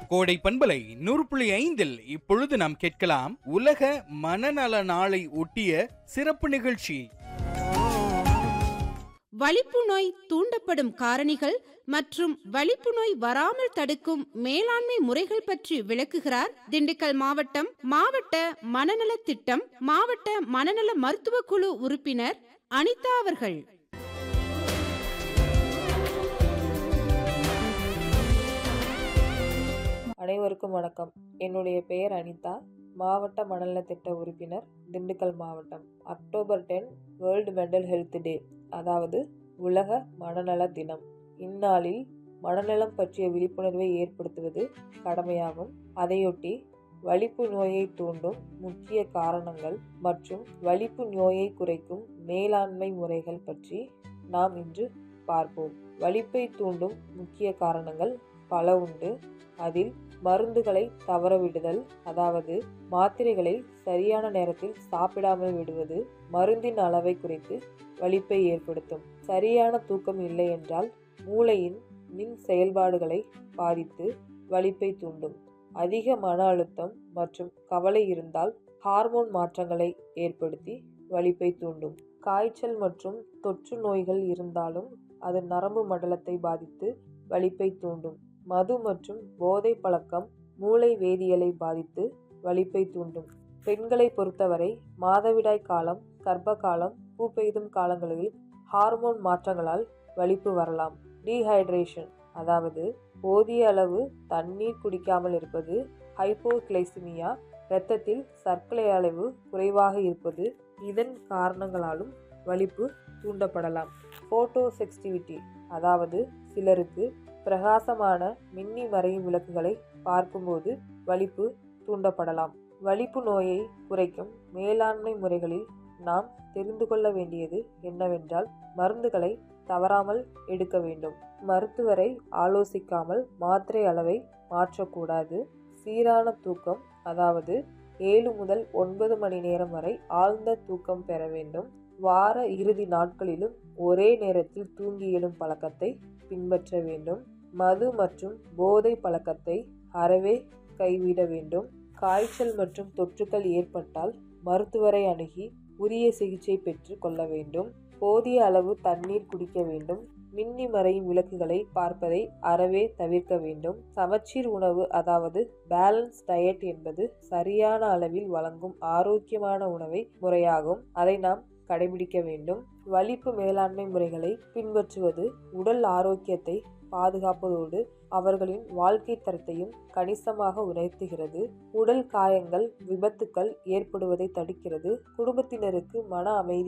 கோடை பண்பலை நூறு புள்ளி ஐந்தில் இப்பொழுது நாம் கேட்கலாம் உலக மனநல நாளை ஒட்டிய சிறப்பு நிகழ்ச்சி வலிப்பு நோய் தூண்டப்படும் காரணிகள் மற்றும் வலிப்பு நோய் வராமல் தடுக்கும் மேலாண்மை முறைகள் பற்றி விளக்குகிறார் திண்டுக்கல் மாவட்டம் மாவட்ட மனநல திட்டம் மாவட்ட மனநல மருத்துவ குழு உறுப்பினர் அனிதா அவர்கள் அனைவருக்கும் வணக்கம் என்னுடைய பெயர் அனிதா மாவட்ட மனநல திட்ட உறுப்பினர் திண்டுக்கல் மாவட்டம் October ten world mental health day அதாவது உலக மனநல தினம் இந்நாளில் மனநலம் பற்றிய விழிப்புணர்வை ஏற்படுத்துவது கடமையாகும் அதையொட்டி வலிப்பு நோயை தூண்டும் முக்கிய காரணங்கள் மற்றும் வலிப்பு நோயை குறைக்கும் மேலாண்மை முறைகள் பற்றி நாம் இன்று பார்ப்போம் வலிப்பை தூண்டும் முக்கிய காரணங்கள் பல உண்டு அதில் மருந்துகளை தவறவிடுதல் அதாவது மாத்திரைகளை சரியான நேரத்தில் சாப்பிடாமல் விடுவது மருந்தின் அளவை குறைத்து வலிப்பை ஏற்படுத்தும் சரியான தூக்கம் இல்லை என்றால் மூளையின் மின் செயல்பாடுகளை பாதித்து வலிப்பை தூண்டும் அதிக மன அழுத்தம் மற்றும் கவலை இருந்தால் ஹார்மோன் மாற்றங்களை ஏற்படுத்தி வலிப்பை தூண்டும் காய்ச்சல் மற்றும் தொற்று நோய்கள் இருந்தாலும் அது நரம்பு மண்டலத்தை பாதித்து வலிப்பை தூண்டும் மது மற்றும் போதை பழக்கம் மூளை வேதியியலை பாதித்து வலிப்பை தூண்டும் பெண்களை பொறுத்தவரை மாதவிடாய் காலம் கர்ப்ப காலம் பூ பெய்தும் காலங்களில் ஹார்மோன் மாற்றங்களால் வலிப்பு வரலாம் டீஹைட்ரேஷன் அதாவது போதிய அளவு தண்ணீர் குடிக்காமல் இருப்பது ஹைப்போகிளைசிமியா இரத்தத்தில் சர்க்கரை அளவு குறைவாக இருப்பது இதன் காரணங்களாலும் வலிப்பு தூண்டப்படலாம் ஃபோட்டோ செக்ஸ்டிவிட்டி அதாவது சிலருக்கு பிரகாசமான மின்னி மறையும் விளக்குகளை பார்க்கும்போது வலிப்பு தூண்டப்படலாம் வலிப்பு நோயை குறைக்கும் மேலாண்மை முறைகளில் நாம் தெரிந்து கொள்ள வேண்டியது என்னவென்றால் மருந்துகளை தவறாமல் எடுக்க வேண்டும் மருத்துவரை ஆலோசிக்காமல் மாத்திரை அளவை மாற்றக்கூடாது சீரான தூக்கம் அதாவது ஏழு முதல் ஒன்பது மணி நேரம் வரை ஆழ்ந்த தூக்கம் பெற வேண்டும் வார இறுதி நாட்களிலும் ஒரே நேரத்தில் தூங்கி எழும் பழக்கத்தை பின்பற்ற வேண்டும் மது மற்றும் போதை பழக்கத்தை அறவே கைவிட வேண்டும் காய்ச்சல் மற்றும் தொற்றுக்கள் ஏற்பட்டால் மருத்துவரை அணுகி உரிய சிகிச்சை பெற்று கொள்ள வேண்டும் போதிய அளவு தண்ணீர் குடிக்க வேண்டும் மின்னி மறையும் விளக்குகளை பார்ப்பதை அறவே தவிர்க்க வேண்டும் சமச்சீர் உணவு அதாவது பேலன்ஸ் டயட் என்பது சரியான அளவில் வழங்கும் ஆரோக்கியமான உணவை முறையாகும் அதை நாம் கடைபிடிக்க வேண்டும் வலிப்பு மேலாண்மை முறைகளை பின்பற்றுவது உடல் ஆரோக்கியத்தை பாதுகாப்பதோடு அவர்களின் வாழ்க்கை தரத்தையும் கணிசமாக உயர்த்துகிறது உடல் காயங்கள் விபத்துக்கள் ஏற்படுவதை தடுக்கிறது குடும்பத்தினருக்கு மன அமைதி